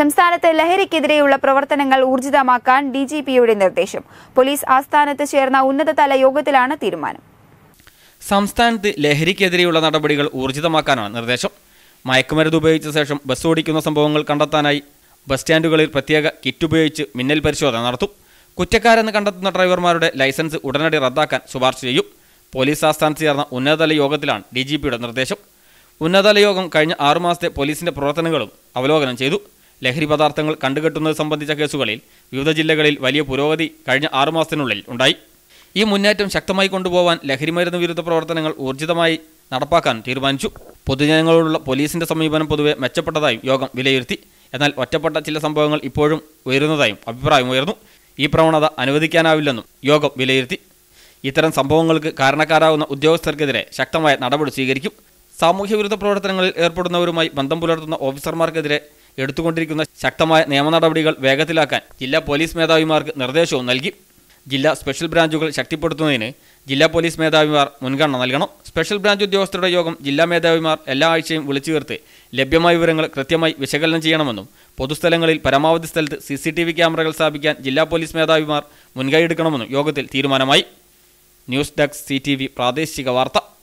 സംസ്ഥാനത്ത് ലഹരിക്കെതിരെയുള്ള പ്രവർത്തനങ്ങൾ ഊർജിതമാക്കാൻ D G പിയുടെ നിർദ്ദേശം പോലീസ് ആസ്ഥാനത്ത് ചേർന്ന ഉന്നതതല യോഗത്തിലാണ് തീരുമാനം സംസ്ഥാനത്ത് ലഹരിക്കെതിരെയുള്ള നടപടികൾ ഊർജിതമാക്കാനാണ് നിർദ്ദേശം മയക്കുമരുന്ന് ഉപയോഗിച്ച ശേഷം ബസ് ഓടിക്കുന്ന സംഭവങ്ങൾ കണ്ടെത്താനായി ബസ് സ്റ്റാൻഡുകളിൽ പ്രത്യേക കിറ്റ് ഉപയോഗിച്ച് മിന്നൽ പരിശോധന നടത്തും കുറ്റക്കാരെന്ന് കണ്ടെത്തുന്ന ഡ്രൈവർമാരുടെ ലൈസൻസ് ഉടനടി റദ്ദാക്കാൻ ശുപാർശ ചെയ്യും പോലീസ് ആസ്ഥാനത്ത് ചേർന്ന ഉന്നതതല യോഗത്തിലാണ് ഡി ജി പിയുടെ നിർദ്ദേശം ഉന്നതതല യോഗം കഴിഞ്ഞ ആറുമാസത്തെ പോലീസിന്റെ പ്രവർത്തനങ്ങളും അവലോകനം ചെയ്തു ലഹരി പദാർത്ഥങ്ങൾ കണ്ടുകെട്ടുന്നത് സംബന്ധിച്ച കേസുകളിൽ വിവിധ ജില്ലകളിൽ വലിയ പുരോഗതി കഴിഞ്ഞ ആറുമാസത്തിനുള്ളിൽ ഉണ്ടായി ഈ മുന്നേറ്റം ശക്തമായി കൊണ്ടുപോകാൻ ലഹരിമരുന്ന് വിരുദ്ധ പ്രവർത്തനങ്ങൾ ഊർജിതമായി നടപ്പാക്കാൻ തീരുമാനിച്ചു പൊതുജനങ്ങളോടുള്ള പോലീസിന്റെ സമീപനം പൊതുവെ മെച്ചപ്പെട്ടതായും യോഗം വിലയിരുത്തി എന്നാൽ ഒറ്റപ്പെട്ട ചില സംഭവങ്ങൾ ഇപ്പോഴും ഉയരുന്നതായും അഭിപ്രായമുയർന്നു ഈ പ്രവണത അനുവദിക്കാനാവില്ലെന്നും യോഗം വിലയിരുത്തി ഇത്തരം സംഭവങ്ങൾക്ക് കാരണക്കാരാവുന്ന ഉദ്യോഗസ്ഥർക്കെതിരെ ശക്തമായ നടപടി സ്വീകരിക്കും സാമൂഹ്യവിരുദ്ധ പ്രവർത്തനങ്ങളിൽ ഏർപ്പെടുന്നവരുമായി ബന്ധം പുലർത്തുന്ന ഓഫീസർമാർക്കെതിരെ എടുത്തുകൊണ്ടിരിക്കുന്ന ശക്തമായ നിയമ നടപടികൾ വേഗത്തിലാക്കാൻ ജില്ലാ പോലീസ് മേധാവിമാർക്ക് നിർദ്ദേശവും നൽകി ജില്ലാ സ്പെഷ്യൽ ബ്രാഞ്ചുകൾ ശക്തിപ്പെടുത്തുന്നതിന് ജില്ലാ പോലീസ് മേധാവിമാർ മുൻഗണന നൽകണം സ്പെഷ്യൽ ബ്രാഞ്ച് ഉദ്യോഗസ്ഥരുടെ യോഗം ജില്ലാ മേധാവിമാർ എല്ലാ ആഴ്ചയും വിളിച്ചു ചേർത്ത് ലഭ്യമായ വിവരങ്ങൾ കൃത്യമായി വിശകലനം ചെയ്യണമെന്നും പൊതുസ്ഥലങ്ങളിൽ പരമാവധി സ്ഥലത്ത് സി സി ടി വി ക്യാമറകൾ സ്ഥാപിക്കാൻ ജില്ലാ പോലീസ് മേധാവിമാർ മുൻകൈയെടുക്കണമെന്നും യോഗത്തിൽ തീരുമാനമായി news desk C T V പ്രാദേശിക വാർത്ത